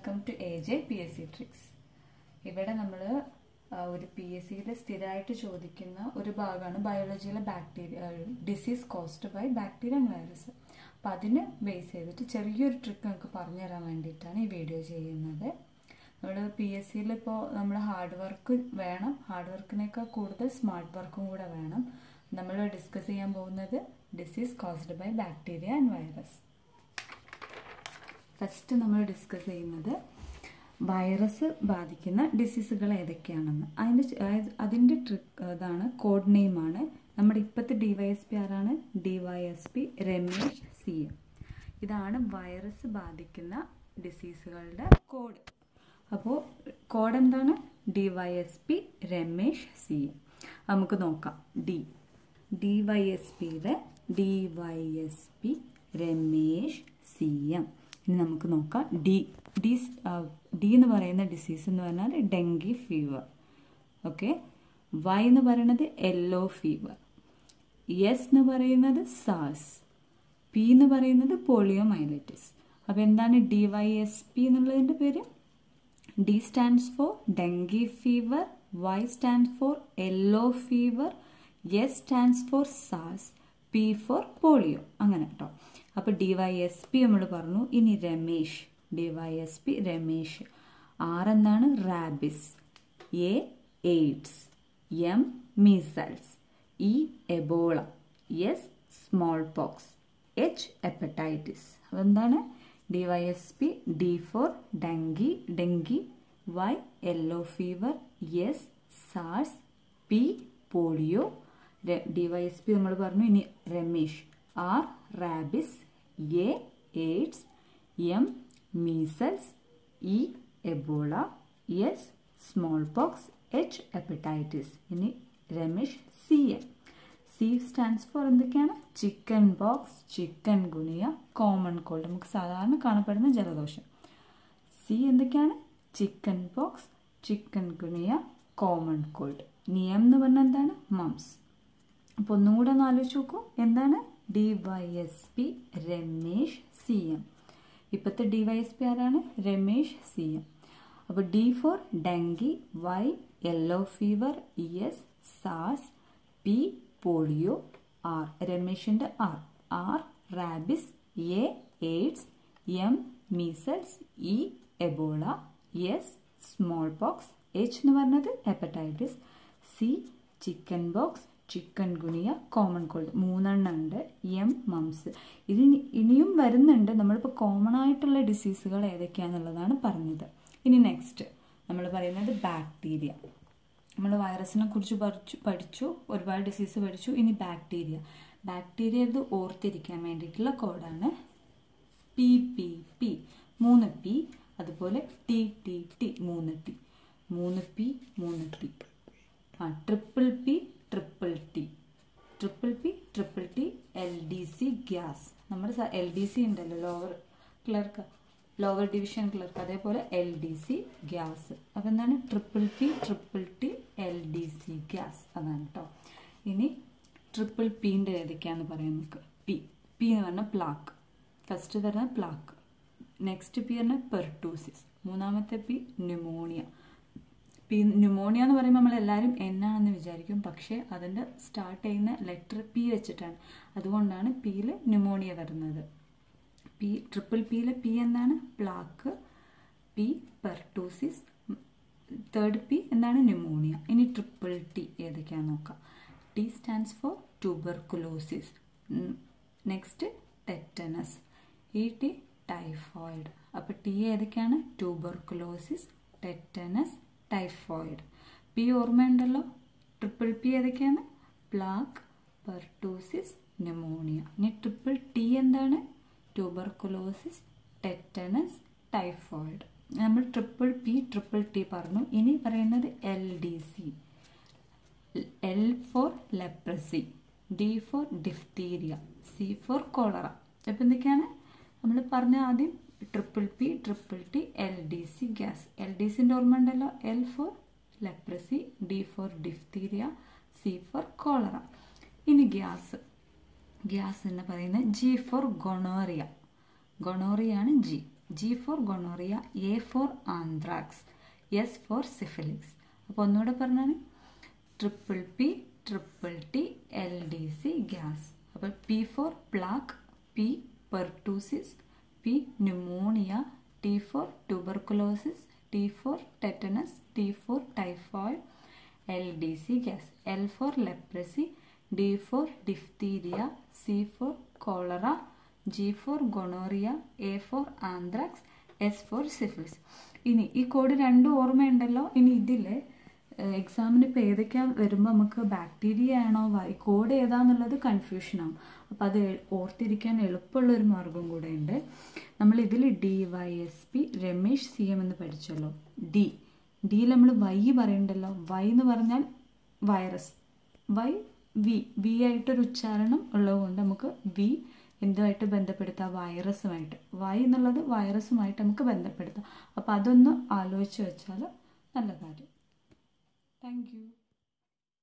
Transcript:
welcome to A J P S C tricks ഇവിടെ നമ്മൾ ഒരു പി എസ് സിയിൽ സ്ഥിരമായിട്ട് ചോദിക്കുന്ന ഒരു ഭാഗമാണ് ബയോളജിയിലെ bacteria disease caused by bacteria and virus അപ്പം അതിന് ബേസ് ചെയ്തിട്ട് ചെറിയൊരു ട്രിക്ക് നിങ്ങൾക്ക് പറഞ്ഞു തരാൻ വേണ്ടിയിട്ടാണ് ഈ വീഡിയോ ചെയ്യുന്നത് നമ്മൾ പി എസ് സിയിൽ ഇപ്പോൾ നമ്മൾ ഹാർഡ് വർക്ക് വേണം ഹാർഡ് വർക്കിനേക്കാൾ കൂടുതൽ സ്മാർട്ട് വർക്കും കൂടെ വേണം നമ്മൾ ഡിസ്കസ് ചെയ്യാൻ പോകുന്നത് disease caused by bacteria and virus first നമ്മൾ ഡിസ്കസ് ചെയ്യുന്നത് വൈറസ് ബാധിക്കുന്ന ഡിസീസുകൾ ഏതൊക്കെയാണെന്ന് അതിൻ്റെ അതിൻ്റെ ട്രിക്ക് ഇതാണ് കോഡ് നെയിമാണ് നമ്മുടെ ഇപ്പോഴത്തെ ഡി വൈ എസ് പി ആരാണ് D Y S P Ramesh C M ഇതാണ് വൈറസ് ബാധിക്കുന്ന ഡിസീസുകളുടെ കോഡ് അപ്പോൾ കോഡ് എന്താണ് D Y S P Ramesh C M നമുക്ക് നോക്കാം ഡി ഡി വൈ എസ് പിയുടെ D Y S P Ramesh C M ഇനി നമുക്ക് നോക്കാം ഡി ഡി ഡി എന്ന് പറയുന്ന ഡിസീസ് എന്ന് പറഞ്ഞാൽ ഡെങ്കി ഫീവർ ഓക്കെ വൈ എന്ന് പറയുന്നത് യെല്ലോ ഫീവർ എസ് എന്ന് പറയുന്നത് സാസ് പി എന്ന് പറയുന്നത് പോളിയോ മൈലൈറ്റിസ് അപ്പോൾ എന്താണ് ഡി വൈ എസ് പി എന്നുള്ളതിൻ്റെ പേര് D stands for dengue fever Y stands for yellow fever S stands for സാസ് പി ഫോർ പോളിയോ അങ്ങനെ കേട്ടോ അപ്പോൾ ഡി വൈ എസ് പി നമ്മൾ പറഞ്ഞു ഇനി Ramesh D Y S P Ramesh R എന്താണ് rabies A AIDS M measles E Ebola S smallpox H hepatitis അതെന്താണ് D Y S P D for dengue dengue Y yellow fever S SARS P polio D Y S P നമ്മൾ പറഞ്ഞു ഇനി Ramesh R rabies A AIDS M measles E Ebola S smallpox H hepatitis ഇനി Ramesh C M C stands for എന്തൊക്കെയാണ് chickenpox chikungunya common cold നമുക്ക് സാധാരണ കാണപ്പെടുന്ന ജലദോഷം C എന്തൊക്കെയാണ് chickenpox chikungunya common cold നിയം എന്ന് പറഞ്ഞാൽ എന്താണ് മംസ് അപ്പോൾ ഒന്നും കൂടെ ഒന്ന് ആലോചിച്ച് നോക്കൂ എന്താണ് D Y S P Ramesh C M ഇപ്പോഴത്തെ ഡി വൈ എസ് പി ആരാണ് രമേഷ് സി എം അപ്പോൾ D for dengue Y yellow fever S സാസ് പി പോളിയോ ആർ രമേഷിൻ്റെ R R rabies A AIDS M measles E Ebola S smallpox H എന്ന് പറഞ്ഞത് hepatitis C chickenpox chikungunya common cold മൂന്നെണ്ണം ഉണ്ട് M moms ഇത് ഇനിയും വരുന്നുണ്ട് നമ്മളിപ്പോൾ കോമൺ ആയിട്ടുള്ള ഡിസീസുകൾ ഏതൊക്കെയാണെന്നുള്ളതാണ് പറഞ്ഞത് ഇനി നെക്സ്റ്റ് നമ്മൾ പറയുന്നത് ബാക്ടീരിയ നമ്മൾ വൈറസിനെ കുറിച്ച് പഠിച്ചു പഠിച്ചു ഒരുപാട് ഡിസീസ് പഠിച്ചു ഇനി ബാക്ടീരിയ ബാക്ടീരിയ ഇത് ഓർത്തിരിക്കാൻ വേണ്ടിയിട്ടുള്ള കോഡാണ് പി പി പി മൂന്ന് പി അതുപോലെ ടി ടി ടി മൂന്ന് ടി മൂന്ന് പി മൂന്ന് ടി ആ triple P triple T triple P triple T L D C gas നമ്മുടെ എൽ ഡി സി ഉണ്ടല്ലോ lower clerk lower division clerk അതേപോലെ എൽ ഡി സി ഗ്യാസ് അപ്പോൾ എന്താണ് triple P triple T L D C gas അതാണ് കേട്ടോ ഇനി triple പിൻ്റെ ഏതൊക്കെയാണെന്ന് പറയാം നമുക്ക് പി പി എന്ന് പറഞ്ഞാൽ പ്ലാക്ക് ഫസ്റ്റ് പറഞ്ഞാൽ പ്ലാക്ക് നെക്സ്റ്റ് പി പറഞ്ഞാൽ പെർട്ടൂസിസ് മൂന്നാമത്തെ പി ന്യൂമോണിയ പി ന്യൂമോണിയ എന്ന് പറയുമ്പോൾ നമ്മൾ എല്ലാവരും എന്നാണെന്ന് വിചാരിക്കും പക്ഷേ അതിൻ്റെ സ്റ്റാർട്ട് ചെയ്യുന്ന ലെറ്റർ പി വെച്ചിട്ടാണ് അതുകൊണ്ടാണ് പിയിൽ ന്യൂമോണിയ വരുന്നത് പി ട്രിപ്പിൾ പിയിലെ പി എന്താണ് plague P pertussis third P എന്താണ് ന്യൂമോണിയ ഇനി ട്രിപ്പിൾ ടി ഏതൊക്കെയാണെന്ന് നോക്കാം T stands for tuberculosis next tetanus ഇ ടി ടൈഫോയിഡ് അപ്പോൾ ടി ഏതൊക്കെയാണ് ട്യൂബർകുലോസിസ് ടെറ്റനസ് ടൈഫോയിഡ് പി ഓർമ്മയുണ്ടല്ലോ ട്രിപ്പിൾ പി ഏതൊക്കെയാണ് പ്ലാക്ക് പെർട്ടൂസിസ് ന്യൂമോണിയ ഇനി ട്രിപ്പിൾ ടി എന്താണ് ട്യൂബർകുലോസിസ് ടെറ്റനസ് ടൈഫോയിഡ് നമ്മൾ ട്രിപ്പിൾ പി ട്രിപ്പിൾ ടി പറഞ്ഞു ഇനി പറയുന്നത് L D C L for leprosy D for diphtheria C for cholera അപ്പം എന്തൊക്കെയാണ് നമ്മൾ പറഞ്ഞ ആദ്യം triple P triple T L D C gas L D സിൻ്റെ ഓർമ്മ ഉണ്ടല്ലോ L for leprosy D for diphtheria C for cholera ഇനി gas gas എന്ന് പറയുന്നത് ജി ഫോർ ഗൊണോറിയ ഗൊണോറിയാണ് G G for gonorrhoea A for anthrax S for syphilis അപ്പോൾ ഒന്നുകൂടെ പറഞ്ഞാൽ triple P triple T L D C gas അപ്പോൾ P for plague P pertussis P pneumonia T for tuberculosis T four tetanus T for typhoid L D C gas L for leprosy D for diphtheria C for cholera G for gonorrhoea A for anthrax S for syphilis ഇനി ഈ code രണ്ടും ഓർമ്മയുണ്ടല്ലോ ഇനി ഇതിൽ എക്സാമിന് ഇപ്പോൾ ഏതൊക്കെയാണ് വരുമ്പോൾ നമുക്ക് ബാക്ടീരിയ ആണോ വൈ കോഡ് ഏതാന്നുള്ളത് കൺഫ്യൂഷനാവും അപ്പോൾ അത് ഓർത്തിരിക്കാൻ എളുപ്പമുള്ള ഒരു മാർഗം കൂടെ ഉണ്ട് നമ്മൾ ഇതിൽ D Y S P Ramesh C M എന്ന് പഠിച്ചല്ലോ ഡി ഡിയിൽ നമ്മൾ വൈ പറയണ്ടല്ലോ വൈ എന്ന് പറഞ്ഞാൽ വൈറസ് വൈ വി വി ആയിട്ടൊരു ഉച്ചാരണം ഉള്ളതുകൊണ്ട് നമുക്ക് വി എന്തുമായിട്ട് ബന്ധപ്പെടുത്താം വൈറസുമായിട്ട് വൈ എന്നുള്ളത് വൈറസുമായിട്ട് നമുക്ക് ബന്ധപ്പെടുത്താം അപ്പോൾ അതൊന്ന് ആലോചിച്ച് വെച്ചാൽ നല്ല കാര്യം താങ്ക് യു